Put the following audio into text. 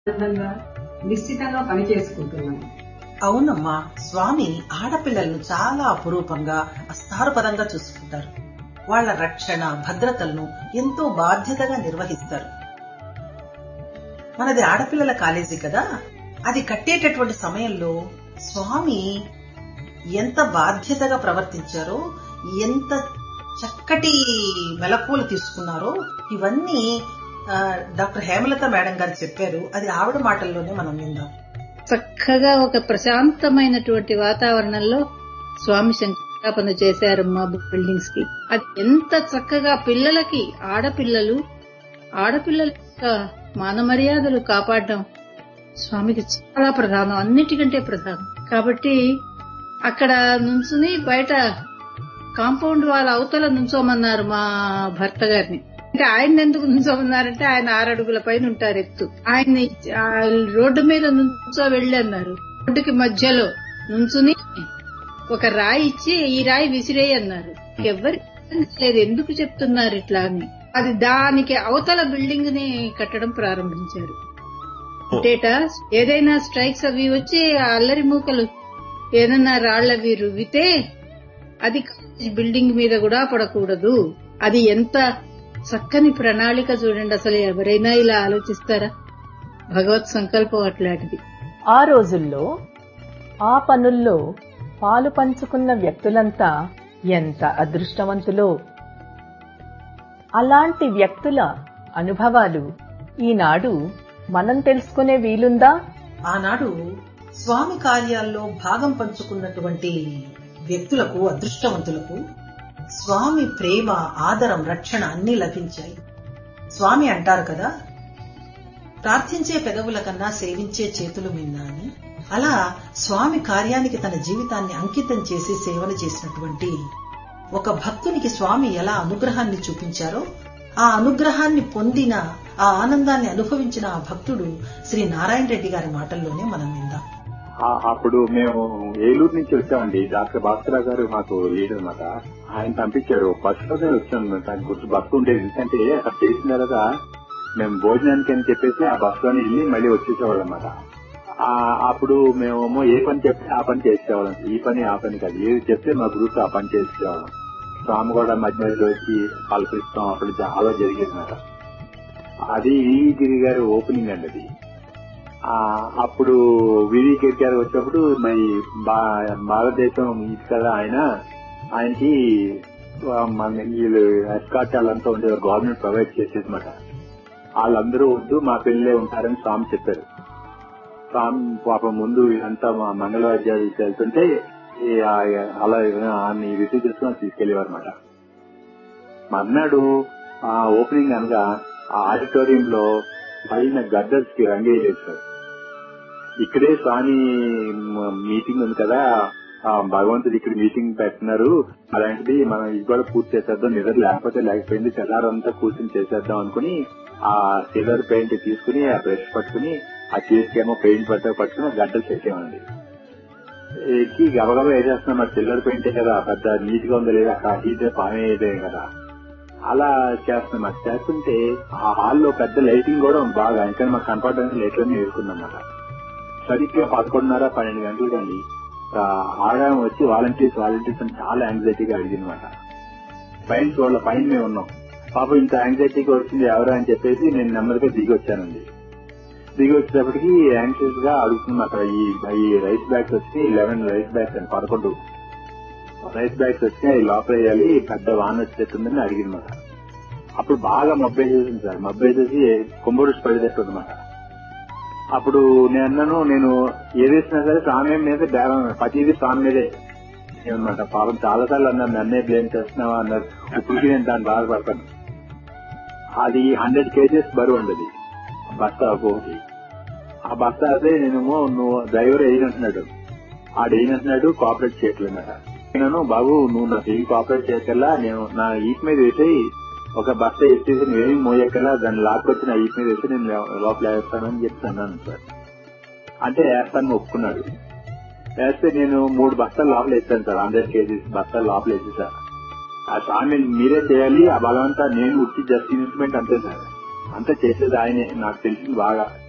ఆనందంగా నిశ్చితంగా పని చేసుకుంటున్నాను అవునమ్మా స్వామి ఆడపిల్లలను చాలా అపురూపంగా అస్తారపరంగా చూసుకుంటారు వాళ్ళ రక్షణ భద్రతలను ఎంతో బాధ్యతగా నిర్వహిస్తారు మనది ఆడపిల్లల కాలేజీ కదా అది కట్టేటటువంటి సమయంలో స్వామి ఎంత బాధ్యతగా ప్రవర్తించారో ఎంత చక్కటి మెలకువలు తీసుకున్నారో ఇవన్నీ ఆ, డాక్టర్ హేమలత మేడం గారు చెప్పారు అది ఆవిడ మాటల్లోనే మనం విందాం చక్కగా ఒక ప్రశాంతమైనటువంటి వాతావరణంలో స్వామి శంకుస్థాపన చేశారు మా బిల్డింగ్స్ కి అది ఎంత చక్కగా పిల్లలకి ఆడపిల్లలు ఆడపిల్లల యొక్క మాన మర్యాదలు కాపాడడం స్వామికి చాలా ప్రధానం అన్నిటికంటే ప్రధానం కాబట్టి అక్కడ నుంచుని బయట కాంపౌండ్ వాళ్ళ అవతల నుంచోమన్నారు మా భర్త గారిని అంటే ఆయన ఎందుకు నుంచోమన్నారంటే ఆయన ఆరడుగుల పైన ఉంటారు ఎత్తు ఆయన్ని ఆ రోడ్డు మీద నుంచో వెళ్ళి అన్నారు రోడ్డుకి మధ్యలో నుంచుని ఒక రాయి ఇచ్చి ఈ రాయి విసిరేయి అన్నారు ఎవరి లేదు ఎందుకు చెప్తున్నారు ఇట్లా అని అది దానికి అవతల బిల్డింగ్ ని కట్టడం ప్రారంభించారు డేటా ఏదైనా స్ట్రైక్స్ అవి వచ్చి ఆ అల్లరి మూకలు ఏదైనా రాళ్లవి రువ్వితే అది కాలేజ్ బిల్డింగ్ మీద కూడా పడకూడదు అది ఎంత చక్కని ప్రణాళిక చూడండి అసలు ఎవరైనా ఇలా ఆలోచిస్తారా భగవత్ సంకల్పం అట్లాంటిది ఆ రోజుల్లో ఆ పనుల్లో పాలు పంచుకున్న వ్యక్తులంతా ఎంత అదృష్టవంతులో అలాంటి వ్యక్తుల అనుభవాలు ఈనాడు మనం తెలుసుకునే వీలుందా ఆనాడు స్వామి కార్యాల్లో భాగం పంచుకున్నటువంటి వ్యక్తులకు అదృష్టవంతులకు స్వామి ప్రేమ ఆదరం రక్షణ అన్నీ లభించాయి స్వామి అంటారు కదా ప్రార్థించే పెదవుల కన్నా సేవించే చేతులు మిన్నా అని అలా స్వామి కార్యానికి తన జీవితాన్ని అంకితం చేసి సేవలు చేసినటువంటి ఒక భక్తునికి స్వామి ఎలా అనుగ్రహాన్ని చూపించారో ఆ అనుగ్రహాన్ని పొందిన ఆ ఆనందాన్ని అనుభవించిన ఆ భక్తుడు శ్రీ నారాయణ రెడ్డి గారి మాటల్లోనే మనం విందాం ఆ- అప్పుడు మేము ఏలూరు నుంచి వచ్చామండి డాక్టర్ భాస్కర గారు మాకు లీడర్ అనమాట ఆయన పంపించారు బస్సులోనే వచ్చాం నాకు గుర్తు బస్సు ఉండేది ఎందుకంటే అక్కడ చేసిన తర్వాత మేము భోజనానికి అని చెప్పేసి ఆ బస్సులోనే వెళ్ళి మళ్ళీ వచ్చేసేవాళ్ళం అనమాట అప్పుడు మేమేమో ఏ పని చెప్తే ఆ పని చేసేవాళ్ళం ఈ పని ఆ పని కాదు ఏది చెప్తే మా గ్రూప్ ఆ పని చేసేవాళ్ళం స్వామి కూడా మధ్య మధ్యలో వచ్చి పలకరిస్తాం అప్పుడు చాలా జరిగేది అనమాట అది గిరి గారి ఓపెనింగ్ అండి అది ఆ, అప్పుడు వివి గిరి గారు వచ్చినప్పుడు మరి భా- భారతదేశం ఇది కదా ఆయన ఆయనకి ఆ, మన వీళ్ళు ఎస్కాట్ వాళ్ళంతా ఉండేవారు గవర్నమెంట్ ప్రొవైడ్ చేసేదన్నమాట వాళ్ళందరూ వద్దు మా పిల్లలే ఉంటారని స్వామి చెప్పారు స్వామి పాపం ముందు అంతా మా మంగళవాద్యాలు వెళ్తుంటే ఈ ఆ- అలా ఆమె రిసీవ్ చేసుకుని తీసుకెళ్లేవారు అనమాట మర్నాడు ఆ ఓపెనింగ్ అనగా ఆ ఆడిటోరియం లో పైన గద్దర్స్ కి రంగేసేసారు ఇక్కడే స్వామి మీటింగ్ ఉంది కదా ఆ భగవంతుడు ఇక్కడ మీటింగ్ పెడుతున్నారు అలాంటిది మనం ఇది కూడా పూర్తి చేసేద్దాం నిద్ర లేకపోతే లేకపోయింది తెల్లారంతా కూర్చొని చేసేద్దాం అనుకుని ఆ సిల్వర్ పెయింట్ తీసుకుని ఆ బ్రష్ పట్టుకుని ఆ చేతికేమో పెయింట్ పట్ట పట్టుకుని ఆ గడ్డలు చేసేమండి ఎక్కి గబగబా వేసేస్తున్నాం మరి సిల్వర్ పెయింటే కదా పెద్ద నీట్ గా ఉందో లేదా అక్కడ హీట్ పామే కదా అలా చేస్తున్నాం అది చేస్తుంటే ఆ హాల్లో పెద్ద లైటింగ్ కూడా ఉంది బాగా ఇంకా మాకు కనపడడానికి లైట్లన్నీ వేసుకున్నాం అన్నమాట సరిగ్గా పదకొండున్నర పన్నెండు గంటలు కానీ ఆడాయం వచ్చి వాలంటీర్స్ వాలంటీర్స్ అని చాలా యాంగ్జైటీగా అడిగిందన్నమాట పైన చూడాల పైన మేము ఉన్నాం పాప ఇంత యాంగ్జైటీగా వచ్చింది ఎవరు అని చెప్పేసి నేను నెమ్మదిగా దిగి వచ్చానండి దిగి వచ్చేటప్పటికి యాంగ్షియస్ గా అడుగుతున్నాం అక్కడ ఈ ఈ రైస్ బ్యాగ్స్ వచ్చి లెవెన్ రైస్ బ్యాగ్స్ అని పదకొండు రైస్ బ్యాగ్స్ వచ్చి అవి లోపల వేయాలి పెద్ద వాన వచ్చేస్తుందని అడిగిందన్నమాట అప్పుడు బాగా మబ్బేసేసింది సార్ మబ్బేసేసి కుంభరుడు పడేటట్టు అనమాట అప్పుడు నేను అన్నాను నేను ఏదేసినా సరే స్వామి మీద బేరం ప్రతిదీ స్వామి మీదే అనమాట పాపం చాలా సార్లు అన్నారు నన్నే బ్లేమ్ చేస్తున్నావా అన్నారు ఇప్పటికీ నేను దాన్ని బాధపడతాను అది హండ్రెడ్ కేజెస్ బరువు ఉండదు బస్తా ఒకటి ఆ బస్తా అదే నేనేమో నువ్వు డ్రైవర్ వేయనంటున్నాడు ఆడు వేయనంటున్నాడు కోఆపరేట్ చేయట్లేదన్నమాట నేను బాబు నువ్వు నాకు ఏం కోఆపరేట్ చేయకల్లా నేను నా ఈట్ మీద వేసి ఒక బస్తా ఎత్తేసి నువ్వేం మోయకల్లా దాన్ని లాక్కొచ్చి నా ఈట్ మీద వేసి నేను లోపల వేస్తానని చెప్తాను సార్ అంటే వేస్తాను ఒప్పుకున్నాడు వేస్తే నేను మూడు బస్తాలు లోపల వేస్తాను సార్ హండ్రెడ్ కేజీస్ బస్తాలు లోపల వేసి సార్ ఆ స్వామి మీరే చేయాలి ఆ బలవంతా నేను ఉట్టి జస్ట్ ఇన్స్ట్రుమెంట్ అంతే సార్ అంతా చేసేది ఆయనే నాకు తెలిసింది బాగా